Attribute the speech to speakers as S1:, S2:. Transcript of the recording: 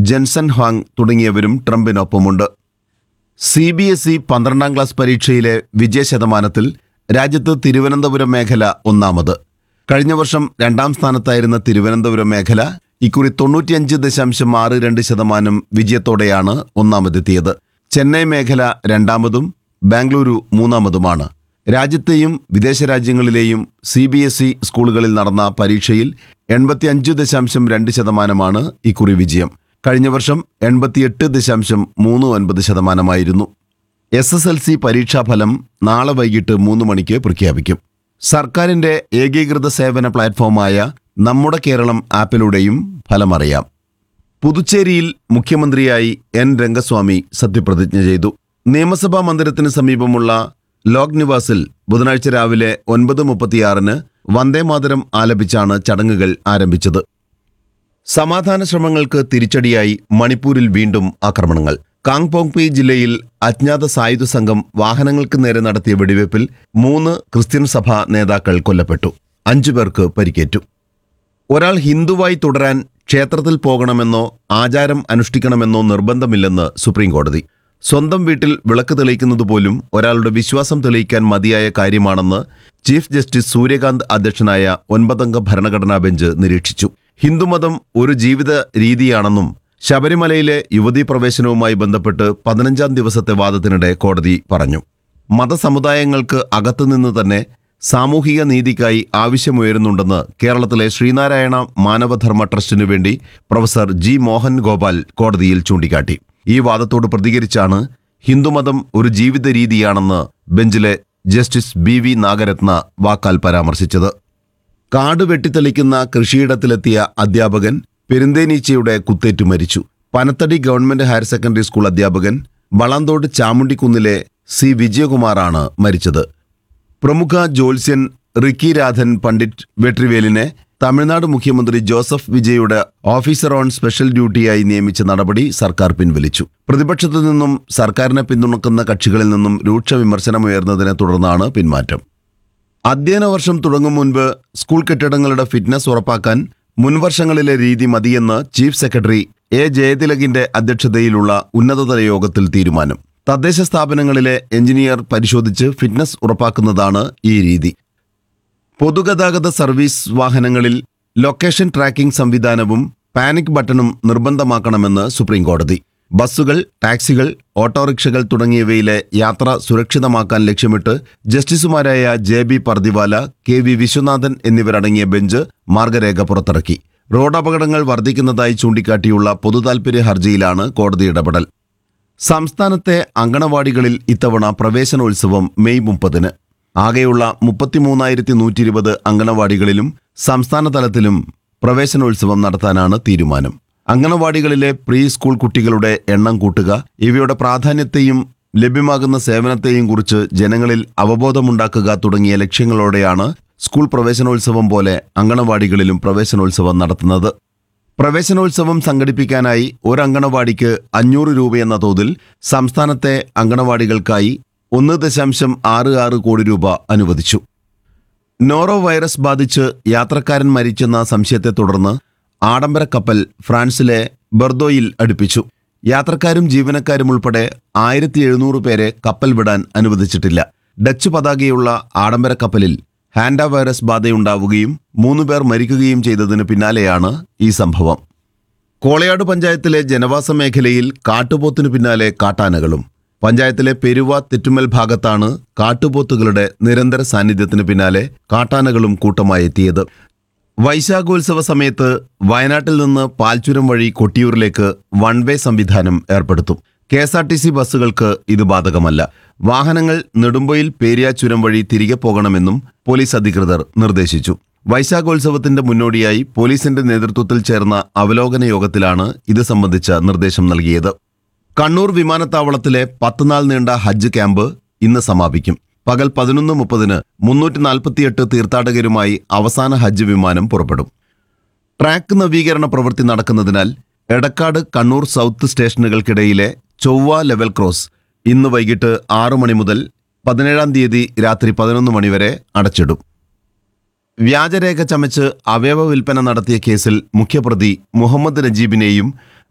S1: Jenson Huang തുടങ്ങിയവരും ട്രംപിനൊപ്പമുണ്ട് C B S E പന്ത്രണ്ടാം ക്ലാസ് പരീക്ഷയിലെ വിജയശതമാനത്തിൽ രാജ്യത്ത് തിരുവനന്തപുരം മേഖല ഒന്നാമത് കഴിഞ്ഞ വർഷം രണ്ടാം സ്ഥാനത്തായിരുന്ന തിരുവനന്തപുരം മേഖല ഇക്കുറി തൊണ്ണൂറ്റിയഞ്ച് ദശാംശം ആറ് രണ്ട് ശതമാനം വിജയത്തോടെയാണ് ഒന്നാമതെത്തിയത് ചെന്നൈ മേഖല രണ്ടാമതും ബാംഗ്ലൂരു മൂന്നാമതുമാണ് രാജ്യത്തെയും വിദേശ രാജ്യങ്ങളിലെയും സി ബി എസ് ഇ സ്കൂളുകളിൽ നടന്ന പരീക്ഷയിൽ എൺപത്തിയഞ്ച് ദശാംശം രണ്ട് ശതമാനമാണ് ഇക്കുറി വിജയം കഴിഞ്ഞ വർഷം എൺപത്തിയെട്ട് ദശാംശം മൂന്ന് ഒൻപത് ശതമാനമായിരുന്നു എസ് എസ് എൽ സി പരീക്ഷാഫലം നാളെ വൈകിട്ട് മൂന്ന് മണിക്ക് പ്രഖ്യാപിക്കും സർക്കാരിന്റെ ഏകീകൃത സേവന പ്ലാറ്റ്ഫോമായ നമ്മുടെ കേരളം ആപ്പിലൂടെയും ഫലമറിയാം പുതുച്ചേരിയിൽ മുഖ്യമന്ത്രിയായി എൻ രംഗസ്വാമി സത്യപ്രതിജ്ഞ ചെയ്തു നിയമസഭാ മന്ദിരത്തിന് സമീപമുള്ള ലോക് നിവാസിൽ ബുധനാഴ്ച രാവിലെ ഒൻപത് മുപ്പത്തിയാറിന് വന്ദേമാതരം ആലപിച്ചാണ് ചടങ്ങുകൾ ആരംഭിച്ചത് സമാധാന ശ്രമങ്ങൾക്ക് തിരിച്ചടിയായി മണിപ്പൂരിൽ വീണ്ടും ആക്രമണങ്ങൾ കാങ്പോങ്പി ജില്ലയിൽ അജ്ഞാത സായുധ സംഘം വാഹനങ്ങൾക്ക് നേരെ നടത്തിയ വെടിവയ്പിൽ മൂന്ന് ക്രിസ്ത്യൻ സഭാ നേതാക്കൾ കൊല്ലപ്പെട്ടു അഞ്ചു പേർക്ക് പരിക്കേറ്റു ഒരാൾ ഹിന്ദുവായി തുടരാൻ ക്ഷേത്രത്തിൽ പോകണമെന്നോ ആചാരം അനുഷ്ഠിക്കണമെന്നോ നിർബന്ധമില്ലെന്ന് സുപ്രീം കോടതി സ്വന്തം വീട്ടിൽ വിളക്ക് തെളിയിക്കുന്നത് പോലും ഒരാളുടെ വിശ്വാസം തെളിയിക്കാൻ മതിയായ കാര്യമാണെന്ന് ചീഫ് ജസ്റ്റിസ് സൂര്യകാന്ത് അധ്യക്ഷനായ ഒൻപതംഗ ഭരണഘടനാ ബെഞ്ച് നിരീക്ഷിച്ചു ഹിന്ദുമതം ഒരു ജീവിത രീതിയാണെന്നും ശബരിമലയിലെ യുവതീ പ്രവേശനവുമായി ബന്ധപ്പെട്ട് പതിനഞ്ചാം ദിവസത്തെ വാദത്തിനിടെ കോടതി പറഞ്ഞു മതസമുദായങ്ങൾക്ക് അകത്തുനിന്ന് തന്നെ സാമൂഹിക നീതിക്കായി ആവശ്യമുയരുന്നുണ്ടെന്ന് കേരളത്തിലെ ശ്രീനാരായണ മാനവധർമ്മ ട്രസ്റ്റിനു വേണ്ടി പ്രൊഫസർ ജി മോഹൻ ഗോപാൽ കോടതിയിൽ ചൂണ്ടിക്കാട്ടി ഈ വാദത്തോട് പ്രതികരിച്ചാണ് ഹിന്ദുമതം ഒരു ജീവിത രീതിയാണെന്ന് ബെഞ്ചിലെ ജസ്റ്റിസ് ബി വി നാഗരത്ന വാക്കാൽ പരാമർശിച്ചത് കാട് വെട്ടിത്തെളിക്കുന്ന കൃഷിയിടത്തിലെത്തിയ അധ്യാപകൻ പെരുന്തേനീച്ചയുടെ കുത്തേറ്റു മരിച്ചു Panathady government higher secondary school അധ്യാപകൻ വളന്തോട് ചാമുണ്ടിക്കുന്നിലെ സി വിജയകുമാറാണ് മരിച്ചത് പ്രമുഖ ജ്യോത്സ്യൻ റിക്കി രാധൻ പണ്ഡിറ്റ് വെട്രിവേലിനെ തമിഴ്നാട് മുഖ്യമന്ത്രി ജോസഫ് വിജയുടെ ഓഫീസർ ഓൺ സ്പെഷ്യൽ ഡ്യൂട്ടിയായി നിയമിച്ച നടപടി സർക്കാർ പിൻവലിച്ചു പ്രതിപക്ഷത്തു നിന്നും സർക്കാരിനെ പിന്തുണക്കുന്ന കക്ഷികളിൽ നിന്നും രൂക്ഷ വിമർശനമുയർന്നതിനെ തുടർന്നാണ് പിന്മാറ്റം അധ്യയന വർഷം തുടങ്ങും മുൻപ് സ്കൂൾ കെട്ടിടങ്ങളുടെ ഫിറ്റ്നസ് ഉറപ്പാക്കാൻ മുൻവർഷങ്ങളിലെ രീതി മതിയെന്ന് ചീഫ് സെക്രട്ടറി എ ജയതിലകിന്റെ അധ്യക്ഷതയിലുള്ള ഉന്നതതല യോഗത്തിൽ തീരുമാനം തദ്ദേശ സ്ഥാപനങ്ങളിലെ എഞ്ചിനീയർ പരിശോധിച്ച് ഫിറ്റ്നസ് ഉറപ്പാക്കുന്നതാണ് ഈ രീതി പൊതുഗതാഗത സർവീസ് വാഹനങ്ങളിൽ ലൊക്കേഷൻ ട്രാക്കിംഗ് സംവിധാനവും പാനിക് ബട്ടണും നിർബന്ധമാക്കണമെന്ന് സുപ്രീം കോടതി ബസ്സുകൾ ടാക്സികൾ ഓട്ടോറിക്ഷകൾ തുടങ്ങിയവയിലെ യാത്ര സുരക്ഷിതമാക്കാൻ ലക്ഷ്യമിട്ട് ജസ്റ്റിസുമാരായ J B Pardiwala K V Viswanathan എന്നിവരടങ്ങിയ ബെഞ്ച് മാർഗരേഖ പുറത്തിറക്കി റോഡ് അപകടങ്ങൾ വർദ്ധിക്കുന്നതായി ചൂണ്ടിക്കാട്ടിയുള്ള പൊതുതാൽപര്യ ഹർജിയിലാണ് കോടതി ഇടപെടൽ സംസ്ഥാനത്തെ അങ്കണവാടികളിൽ ഇത്തവണ പ്രവേശനോത്സവം മെയ് മുപ്പതിന് ആകെയുള്ള മുപ്പത്തിമൂന്നായിരത്തി നൂറ്റി ഇരുപത് അങ്കണവാടികളിലും സംസ്ഥാന തലത്തിലും പ്രവേശനോത്സവം നടത്താനാണ് തീരുമാനം അങ്കണവാടികളിലെ പ്രീ സ്കൂൾ കുട്ടികളുടെ എണ്ണം കൂട്ടുക ഇവയുടെ പ്രാധാന്യത്തെയും ലഭ്യമാകുന്ന സേവനത്തെയും കുറിച്ച് ജനങ്ങളിൽ അവബോധമുണ്ടാക്കുക തുടങ്ങിയ ലക്ഷ്യങ്ങളോടെയാണ് സ്കൂൾ പ്രവേശനോത്സവം പോലെ അങ്കണവാടികളിലും പ്രവേശനോത്സവം നടത്തുന്നത് പ്രവേശനോത്സവം സംഘടിപ്പിക്കാനായി ഒരു അങ്കണവാടിക്ക് അഞ്ഞൂറ് രൂപയെന്ന തോതിൽ സംസ്ഥാനത്തെ അങ്കണവാടികൾക്കായി ഒന്ന് ദശാംശം ആറ് ആറ് കോടി രൂപ അനുവദിച്ചു നോറോ വൈറസ് ബാധിച്ച് യാത്രക്കാരൻ മരിച്ചെന്ന സംശയത്തെ തുടർന്ന് ആഡംബര കപ്പൽ ഫ്രാൻസിലെ ബർദോയിൽ അടുപ്പിച്ചു യാത്രക്കാരും ജീവനക്കാരും ഉൾപ്പെടെ ആയിരത്തി എഴുന്നൂറ് പേരെ കപ്പൽ വിടാൻ അനുവദിച്ചിട്ടില്ല ഡച്ച് പതാകയുള്ള ആഡംബര കപ്പലിൽ ഹാൻഡ വൈറസ് ബാധയുണ്ടാവുകയും മൂന്ന് പേർ മരിക്കുകയും ചെയ്തതിന് പിന്നാലെയാണ് ഈ സംഭവം കോളയാട് പഞ്ചായത്തിലെ ജനവാസ മേഖലയിൽ കാട്ടുപോത്തിനു പിന്നാലെ കാട്ടാനകളും പഞ്ചായത്തിലെ പെരുവ തെറ്റുമൽ ഭാഗത്താണ് കാട്ടുപോത്തുകളുടെ നിരന്തര സാന്നിധ്യത്തിന് പിന്നാലെ കാട്ടാനകളും കൂട്ടമായി എത്തിയത് വൈശാഖോത്സവ സമയത്ത് വയനാട്ടിൽ നിന്ന് പാൽച്ചുരം വഴി കൊട്ടിയൂരിലേക്ക് വൺ വേ സംവിധാനം ഏർപ്പെടുത്തും K S R T C ബസ്സുകൾക്ക് ഇത് ബാധകമല്ല വാഹനങ്ങൾ നെടുമ്പൊയിൽ പേരിയ ചുരം വഴി തിരികെ പോകണമെന്നും പോലീസ് അധികൃതർ നിർദ്ദേശിച്ചു വൈശാഖോത്സവത്തിന്റെ മുന്നോടിയായി പോലീസിന്റെ നേതൃത്വത്തിൽ ചേർന്ന അവലോകന യോഗത്തിലാണ് ഇത് സംബന്ധിച്ച നിർദ്ദേശം നൽകിയത് കണ്ണൂർ വിമാനത്താവളത്തിലെ പത്ത് നാൾ നീണ്ട ഹജ്ജ് ക്യാമ്പ് ഇന്ന് സമാപിക്കും പകൽ പതിനൊന്ന് മുപ്പതിന് മുന്നൂറ്റി നാൽപ്പത്തിയെട്ട് തീർത്ഥാടകരുമായി അവസാന ഹജ്ജ് വിമാനം പുറപ്പെടും ട്രാക്ക് നവീകരണ പ്രവൃത്തി നടക്കുന്നതിനാൽ എടക്കാട് കണ്ണൂർ സൗത്ത് സ്റ്റേഷനുകൾക്കിടയിലെ ചൊവ്വ ലെവൽ ക്രോസ് ഇന്ന് വൈകിട്ട് ആറു മണി മുതൽ പതിനേഴാം തീയതി രാത്രി പതിനൊന്ന് മണിവരെ അടച്ചിടും വ്യാജരേഖ ചമച്ച് അവയവ വിൽപ്പന നടത്തിയ കേസിൽ മുഖ്യപ്രതി മുഹമ്മദ് നജീബിനെയും